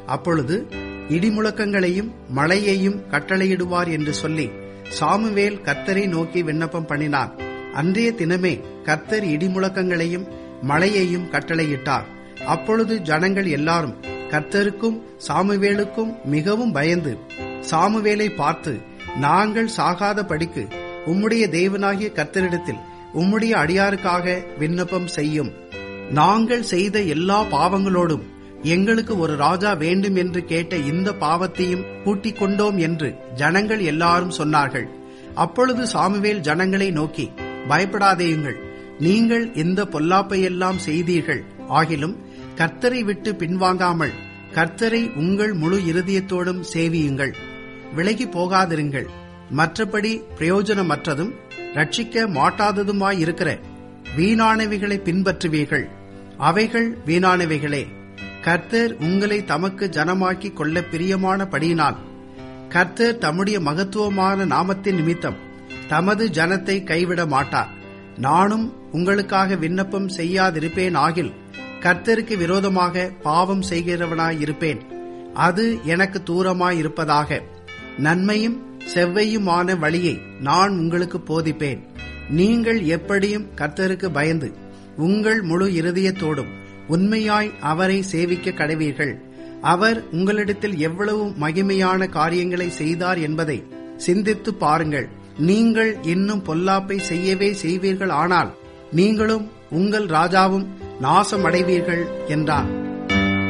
அப்பொழுது இடிமுழக்கங்களையும் மழையையும் கட்டளையிடுவார் என்று சொல்லி சாமுவேல் கர்த்தரை நோக்கி விண்ணப்பம் பண்ணினான் அன்றைய தினமே கர்த்தர் இடிமுழக்கங்களையும் மழையையும் கட்டளையிட்டார் அப்பொழுது ஜனங்கள் எல்லாரும் கர்த்தருக்கும் சாமுவேலுக்கும் மிகவும் பயந்து சாமுவேலை பார்த்து நாங்கள் சாகாத படிக்கு உம்முடைய தேவனாகிய கர்த்தரிடத்தில் உம்முடைய அடியாருக்காக விண்ணப்பம் செய்யும் நாங்கள் செய்த எல்லா பாவங்களோடும் எங்களுக்கு ஒரு ராஜா வேண்டும் என்று கேட்ட இந்த பாவத்தையும் கூட்டிக் கொண்டோம் என்று ஜனங்கள் எல்லாரும் சொன்னார்கள் அப்பொழுது சாமுவேல் ஜனங்களை நோக்கி பயப்படாதேயுங்கள் நீங்கள் இந்த பொல்லாப்பையெல்லாம் செய்தீர்கள் ஆகிலும் கர்த்தரை விட்டு பின்வாங்காமல் கர்த்தரை உங்கள் முழு இருதயத்தோடும் சேவியுங்கள் விலகி போகாதிருங்கள் மற்றபடி பிரயோஜனமற்றதும் ரட்சிக்க மாட்டாததுமாயிருக்கிற வீணானவைகளை பின்பற்றுவீர்கள் அவைகள் வீணானவைகளே கர்த்தர் உங்களை தமக்கு ஜனமாக்கி கொள்ள பிரியமானபடியினால் கர்த்தர் தம்முடைய மகத்துவமான நாமத்தின் நிமித்தம் தமது ஜனத்தை கைவிட மாட்டார் நானும் உங்களுக்காக விண்ணப்பம் செய்யாதிருப்பேன் ஆகில் கர்த்தருக்கு விரோதமாக பாவம் செய்கிறவனாயிருப்பேன் அது எனக்கு தூரமாயிருப்பதாக நன்மையும் செவ்வையுமான வழியை நான் உங்களுக்கு போதிப்பேன் நீங்கள் எப்படியும் கர்த்தருக்கு பயந்து உங்கள் முழு இருதயத்தோடும் உண்மையாய் அவரை சேவிக்க கடவீர்கள் அவர் உங்களிடத்தில் எவ்வளவு மகிமையான காரியங்களை செய்தார் என்பதை சிந்தித்து பாருங்கள் நீங்கள் இன்னும் பொல்லாப்பை செய்யவே செய்வீர்கள் ஆனால் நீங்களும் உங்கள் ராஜாவும் நாசமடைவீர்கள் என்றான்